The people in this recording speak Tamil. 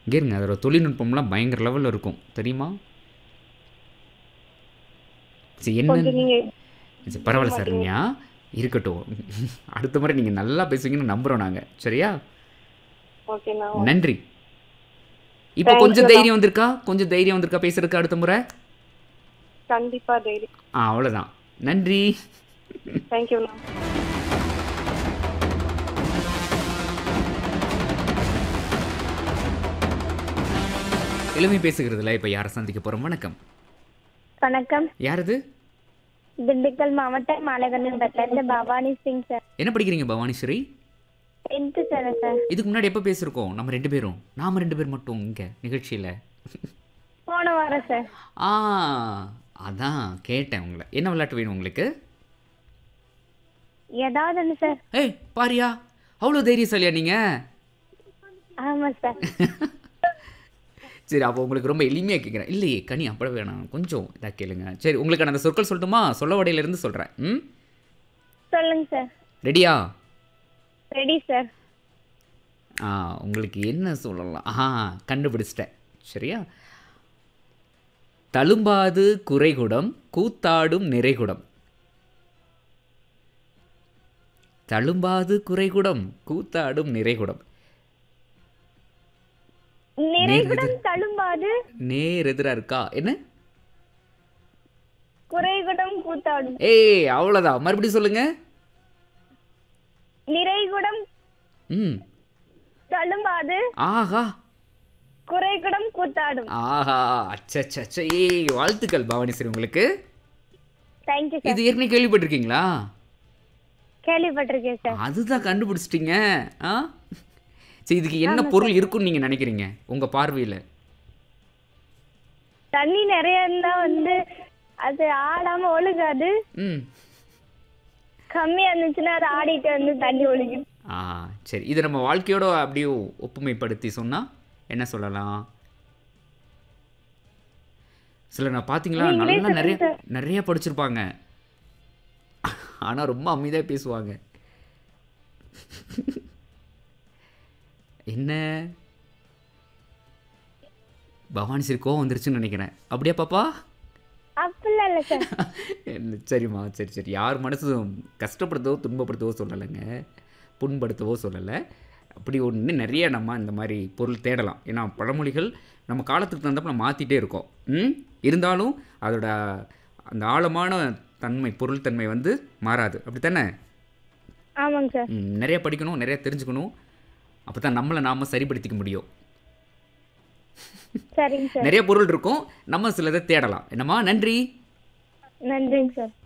இங்கே இருங்க அதோட தொழில்நுட்பம்லாம் பயங்கர லெவலில் இருக்கும் தெரியுமா சரி கொஞ்சம் என்ன நீங்க சரி பரவாயில்ல சரண்யா இருக்கட்டும் அடுத்த முறை நீங்கள் நல்லா பேசுவீங்கன்னு நம்புகிறோம் நாங்கள் சரியா ஓகேண்ணா நன்றி இப்போ Thank கொஞ்சம் you, தைரியம் வந்திருக்கா கொஞ்சம் தைரியம் வந்திருக்கா பேசுறதுக்கு அடுத்த முறை கண்டிப்பா தைரியம் ஆ அவ்வளோதான் நன்றி தேங்க்யூண்ணா எளிமை பேசுகிறதுல இப்போ யாரை சந்திக்க போகிறோம் வணக்கம் வணக்கம் யார் இது திண்டுக்கல் மாவட்டம் மாலகண்ணன்பட்டில இருந்து பவானி சிங் சார் என்ன படிக்கிறீங்க பவானிஸ்வரி டென்த்து சார் சார் இதுக்கு முன்னாடி எப்போ பேசியிருக்கோம் நம்ம ரெண்டு பேரும் நாம ரெண்டு பேர் மட்டும் இங்கே நிகழ்ச்சியில் போன வாரம் சார் ஆ அதான் கேட்டேன் உங்களை என்ன விளையாட்டு வேணும் உங்களுக்கு ஏதாவது ஒன்று சார் ஏய் பாரியா அவ்வளோ தைரியசாலியா நீங்கள் ஆமாம் சார் சரி அப்போ உங்களுக்கு ரொம்ப எளிமையாக கேட்குறேன் இல்லையே கனி அப்பட வேணாம் கொஞ்சம் இதாக கேளுங்க சரி உங்களுக்கு நான் அந்த சொற்கள் சொல்லட்டுமா சொல்ல வடையிலேருந்து சொல்கிறேன் ம் சொல்லுங்க சார் ரெடியா ரெடி சார் ஆ உங்களுக்கு என்ன சொல்லலாம் ஆ கண்டுபிடிச்சிட்டேன் சரியா தழும்பாது குறைகுடம் கூத்தாடும் நிறைகுடம் தழும்பாது குறைகுடம் கூத்தாடும் நிறைகுடம் நிறைகுடம் தழும்பாது நேர் எதிரா இருக்கா என்ன குறைகுடம் கூத்தாடும் ஏய் அவ்வளோதான் மறுபடியும் சொல்லுங்க நிறைகுடம் ம் தழும்பாது ஆஹா குறைகுடம் கூத்தாடும் ஆஹா அச்சச்ச ஏய் வாழ்த்துக்கள் பவானிஸ்வரி உங்களுக்கு தேங்க்யூ சார் இது ஏற்கனவே கேள்விப்பட்டிருக்கீங்களா கேள்விப்பட்டிருக்கேன் சார் அதுதான் கண்டுபிடிச்சிட்டீங்க ஆ சரி இதுக்கு என்ன பொருள் இருக்குன்னு நீங்கள் நினைக்கிறீங்க உங்கள் பார்வையில் தண்ணி நிறைய இருந்தா வந்து அது ஆடாம ஒழுகாது ம் கம்மியா இருந்துச்சுன்னா அது ஆடிட்டு வந்து தண்ணி ஒழுகும் ஆ சரி இது நம்ம வாழ்க்கையோட அப்படியே ஒப்புமைப்படுத்தி சொன்னால் என்ன சொல்லலாம் சில நான் பார்த்தீங்களா நல்லா நிறைய நிறைய படிச்சிருப்பாங்க ஆனால் ரொம்ப அமைதியாக பேசுவாங்க என்ன பவானி சரி கோவம் வந்துருச்சுன்னு நினைக்கிறேன் அப்படியா பாப்பா அப்படிலாம் இல்லை சார் என்ன, சரிம்மா சரி சரி யார் மனசும் கஷ்டப்படுத்தவோ துன்பப்படுத்தவோ சொல்லலைங்க புண்படுத்தவோ சொல்லலை அப்படி ஒன்று நிறைய நம்ம இந்த மாதிரி பொருள் தேடலாம் ஏன்னா பழமொழிகள் நம்ம காலத்துக்கு தகுந்தப்ப நம்ம மாற்றிட்டே இருக்கோம் ம் இருந்தாலும் அதோட அந்த ஆழமான தன்மை பொருள் தன்மை வந்து மாறாது அப்படி தானே ஆமாங்க சார் ம், நிறைய படிக்கணும் நிறைய தெரிஞ்சுக்கணும் அப்போ தான் நம்மளை நாம் சரிப்படுத்திக்க முடியும் சரிங்க சார் நிறைய பொருள் இருக்கும் நம்ம சிலதை தேடலாம் என்னம்மா நன்றி நன்றிங்க சார்